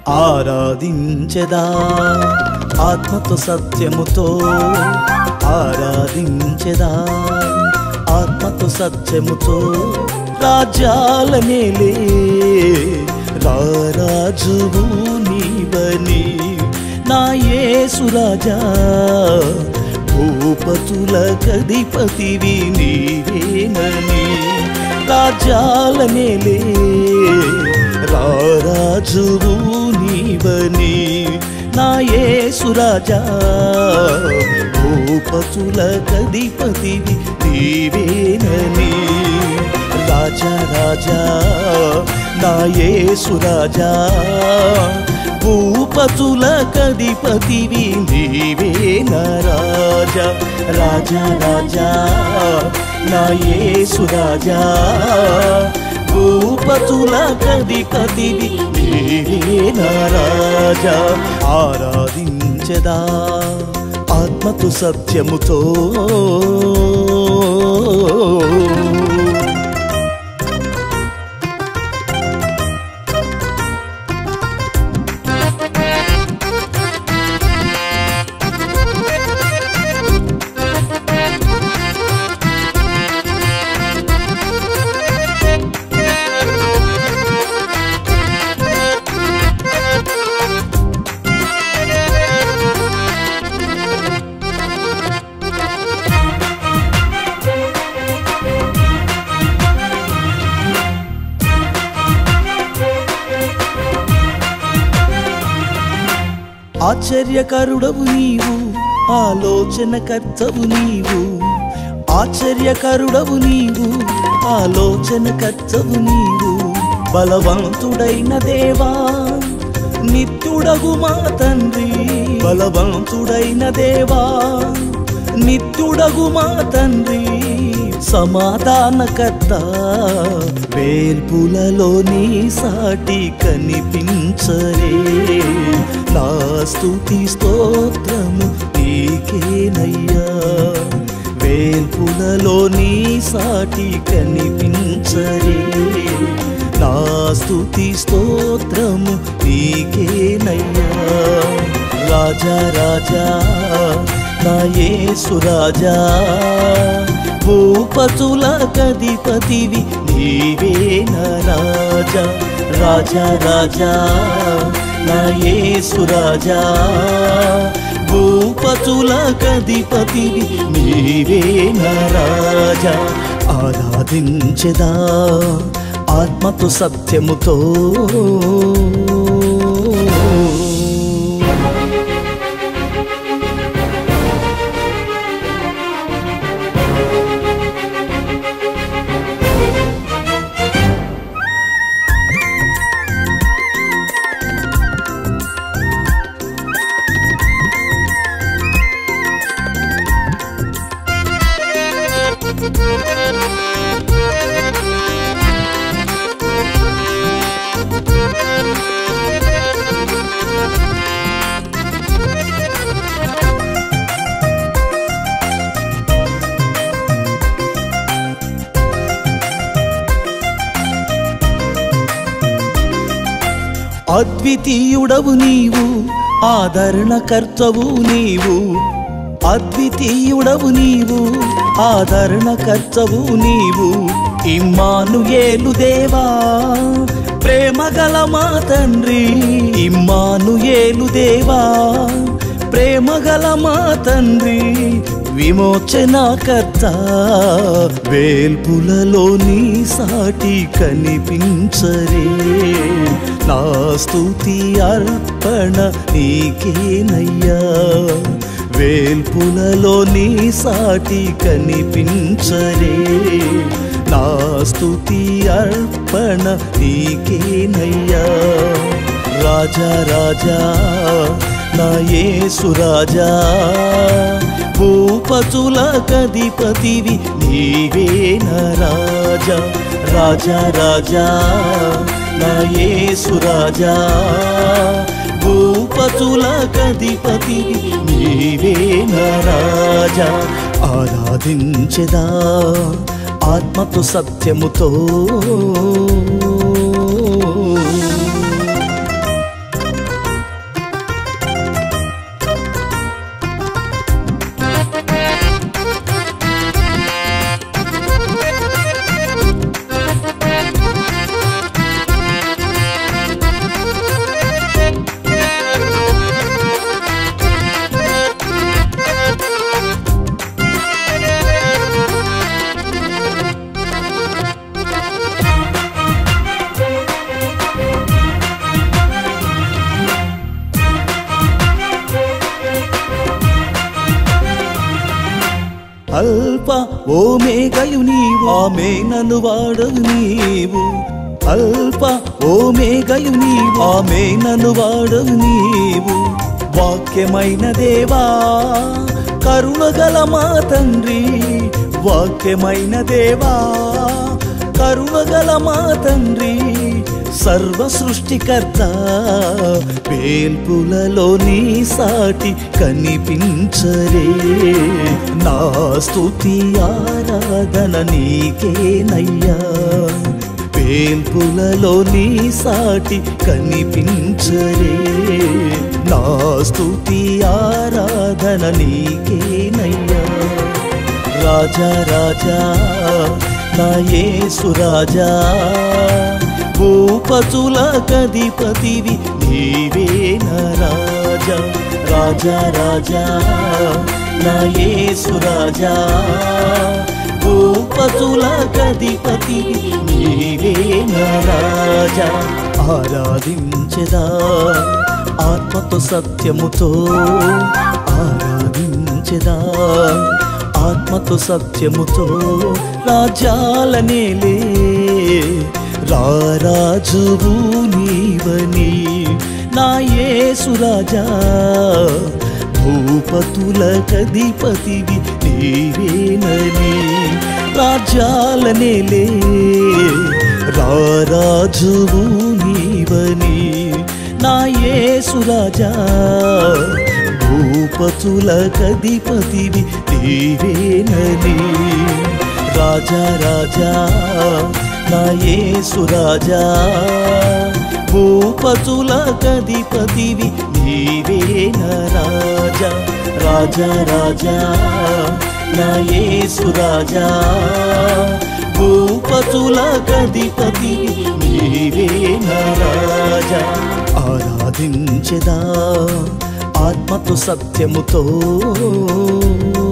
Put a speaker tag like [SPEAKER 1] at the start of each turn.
[SPEAKER 1] ఆరాధించెదా ఆత్మతో సత్యముతో ఆరాధించెదా ఆత్మతో సత్యముతో రాజ్యాల మేలే రారాజువు నీవని నా యేసు రాజా భూపతుల కధిపతివి నీవేనని రాజ్యాల మేలే రారాజువు నీవని నా యేసు రాజా భూపతుల కధిపతివి నీవేనని రాజా రాజా నా యేసు రాజా భూపతుల కధిపతివి నీవే నా రాజా రాజా రాజా నా యేసు రాజా భూపతుల కధిపతివి నీవే నా రాజా ఆరాధించదా ఆత్మకు సత్యముతో ఆశ్చర్యకరుడవు నీవు ఆలోచన కర్తవు నీవు ఆశ్చర్యకరుడవు నీవు ఆలోచన కర్తవు నీవు బలవంతుడైన దేవా నిత్యుడగు మా తండ్రి బలవంతుడైన దేవా నిత్యుడగు మా తండ్రి సమాధానకర్త వేల్పులలో నీ సాటి కనిపించరే నా స్తుతి స్తోత్రము నీకేనయ్యా వేల్పులలో నీ సాటి కనిపించరే నా స్తుతి స్తోత్రము నీకేనయ్యా రాజా రాజా నా యేసు రాజా భూపతుల కధిపతివి నీవే నా రాజా రాజా రాజా నా యేసు రాజా భూపతుల కధిపతివి నీవే నా రాజా ఆరాధించదా ఆత్మతో సత్యముతో అద్వితీయుడవు నీవు ఆదరణకర్తవు నీవు అద్వితీయుడవు నీవు ఆదరణకర్తవు నీవు ఇమ్మానుయేలు దేవా ప్రేమగల మా తండ్రి ఇమ్మానుయేలు దేవా ప్రేమగల మా తండ్రి విమోచనకర్త వేల్పులలో నీ సాటి కనిపించరే నా స్తుతి అర్పణ నీకేనయ్యా వేల్పులలో నీ సాటి కనిపించరే నా స్తుతి అర్పణ నీకేనయ్యా రాజా రాజా నా యేసు రాజా భూపతుల కధిపతివి నీవే నా రాజా రాజా రాజా నా యేసు రాజా భూపతుల కధిపతివి నీవే నా రాజా ఆరాధించెదా ఆత్మతో సత్యముతో అల్ప ఓమేగయు నీవు ఆమెనను వాడవు నీవు అల్ప ఓమేగయు నీవు ఆమెనను వాడవు నీవు వాక్యమైన దేవా కరుణగల మా తండ్రి వాక్యమైన దేవా కరుణగల మా తండ్రి సర్వ సృష్టికర్త వేల్పులలో నీ సాటి కనిపించరే నా స్తుతి ఆరాధన నీకేనయ్యా వేల్పులలో నీ సాటి కనిపించరే నా స్తుతి ఆరాధన నీకేనయ్యా రాజా రాజా నా యేసు రాజా భూపతుల కధిపతివి నీవే నా రాజా రాజా రాజా నా యేసు రాజా భూపతుల కధిపతివి నీవే నా రాజా ఆరాధించదా ఆత్మతో సత్యముతో ఆరాధించదా ఆత్మతో సత్యముతో రాజ్యాలనేలే రారాజువు నీవని నా యేసు రాజా భూపతుల కధిపతివి నీవేనని రాజ్యాలనేలే రారాజువు నీవని నా యేసు రాజా భూపతుల కధిపతివి నీవేనని రాజా రాజా నా యేసు రాజా భూపతుల కధిపతివి నీవే నా రాజా రాజా రాజా నా యేసు రాజా భూపతుల కధిపతివి నీవే నా రాజా ఆరాధించదా ఆత్మతో సత్యముతో